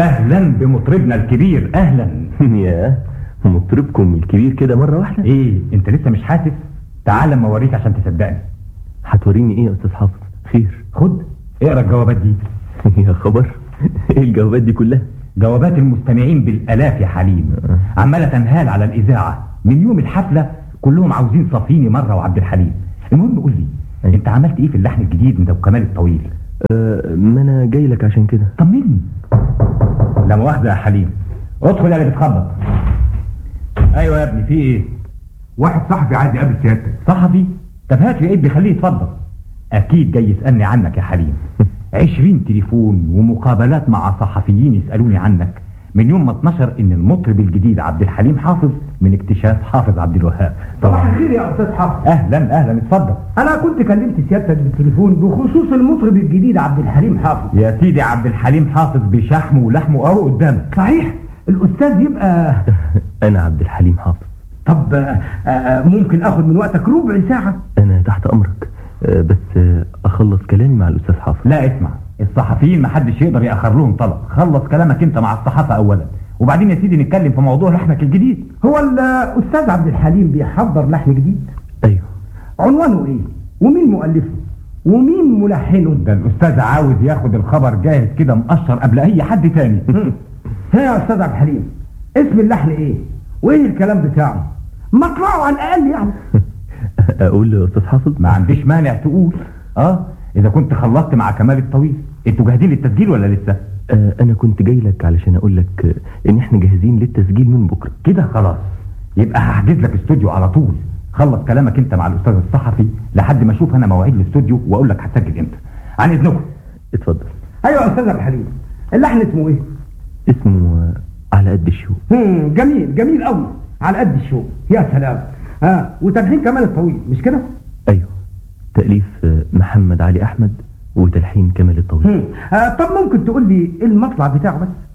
اهلا بمطربنا الكبير اهلا يا مطربكم الكبير كده مرة واحدة ايه انت لسه مش حاسس تعال لما اوريك عشان تصدقني هتوريني ايه يا استاذ حافظ خير خد اقرا الجوابات دي يا خبر ايه الجوابات دي كلها جوابات المستمعين بالالاف يا حليم عماله تنهال على الاذاعه من يوم الحفله كلهم عاوزين صفيني مره وعبد الحليم المهم قول لي أيوة. انت عملت ايه في اللحن الجديد انت وكمال الطويل أه ما انا جاي لك عشان كده طمني لا مؤاخذه يا حليم ادخل يا اللي بتخبط ايوه يا ابني في ايه واحد صاحبي عايز يقابل سيادتك صحفي طب هات لي ايه بيخليه يتفضل اكيد جاي يسالني عنك يا حليم عشرين تليفون ومقابلات مع صحفيين يسالوني عنك من يوم ما اتنشر ان المطرب الجديد عبد الحليم حافظ من اكتشاف حافظ عبد الوهاب صباح الخير يا استاذ حافظ اهلا اهلا اتفضل انا كنت كلمت سيادتك بالتليفون بخصوص المطرب الجديد عبد الحليم حافظ يا سيدي عبد الحليم حافظ بشحمه ولحمه اهو قدامك صحيح الاستاذ يبقى انا عبد الحليم حافظ طب آه، آه، ممكن اخد من وقتك ربع ساعه انا تحت امرك أه بس أه اخلص كلامي مع الاستاذ حافظ لا اسمع الصحفيين محدش يقدر ياخر لهم طلب خلص كلامك انت مع الصحافه اولا وبعدين يا سيدي نتكلم في موضوع لحنك الجديد هو الاستاذ عبد الحليم بيحضر لحن جديد ايوه عنوانه ايه ومين مؤلفه ومين ملحنه ده الاستاذ عاوز ياخد الخبر جاهز كده مقشر قبل اي حد تاني ها يا استاذ عبد الحليم اسم اللحن ايه وايه الكلام بتاعه مطلعه على الاقل يعني اقول يا استاذ حافظ ما عنديش مانع تقول اه اذا كنت خلصت مع كمال الطويل انتوا جاهزين للتسجيل ولا لسه أه انا كنت جاي لك علشان اقول لك آه، ان احنا جاهزين للتسجيل من بكره كده خلاص يبقى هحجز لك استوديو على طول خلص كلامك انت مع الاستاذ الصحفي لحد ما اشوف انا مواعيد الاستوديو واقول لك هتسجل امتى عن اذنكم اتفضل ايوه يا استاذ عبد الحليم اللحن اسمه ايه اسمه آه، على قد الشوق هم، جميل جميل قوي على قد الشوق يا سلام ها وتلحين كمال الطويل مش كده ايوه تأليف آه، محمد علي احمد وتلحين كمال الطويل هم. آه طب ممكن تقول لي ايه المطلع بتاعه بس